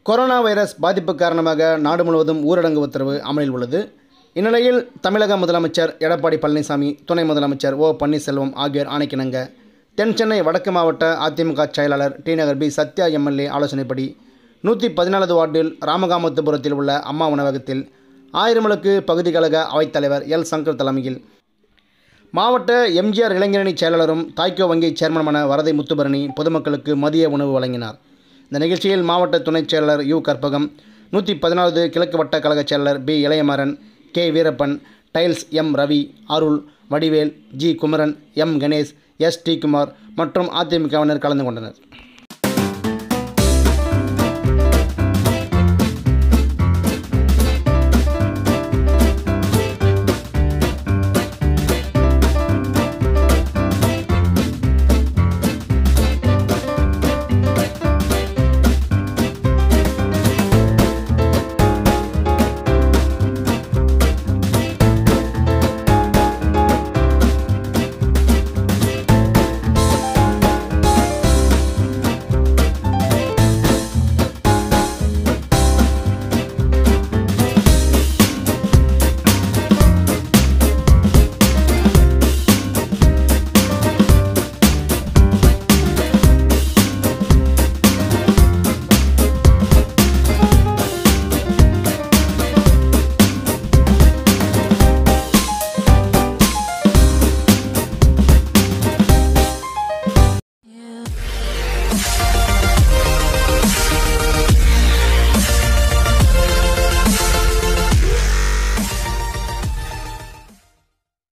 corona virus பாதிப்பு காரணமாக நாடு முழுவதும் ஊரடங்கு உத்தரவு அமலில் உள்ளது இந்நிலையில் தமிழக முதலமைச்சர் எடப்பாடி பழனிசாமி துணை முதலமைச்சர் ஓ பன்னீர்செல்வம் ஆகியோர் ஆணைக்கிணங்க தென் சென்னை வடக்கு மாவட்ட அதிமுக செயலாளர் T Nagar P Sathya MLA ஆலோசனைப்படி நூற்றி பதினாலாவது வார்டில் ராமகாமத்துபுரத்தில் உள்ள அம்மா உணவகத்தில் ஆயிரமலுக்கு பகுதி கழக அவைத்தலைவர் எல் சங்கர் தலைமையில் மாவட்ட எம்ஜிஆர் இளைஞரணி செயலாளரும் தாய்க்கோ வங்கி சேர்மனுமான வரதை முத்துபரணி பொதுமக்களுக்கு மதிய உணவு வழங்கினார் இந்த நிகழ்ச்சியில் மாவட்ட துணைச் செயலாளர் யு கற்பகம் நூற்றி பதினாலாவது கிழக்கு வட்ட கழக செயலாளர் P Ilayamaran K Veerappan tiles M Ravi Arul Vadivel G Kumaran M Ganesh S T Kumar மற்றும் அதிமுகவினர் கலந்து கொண்டனர்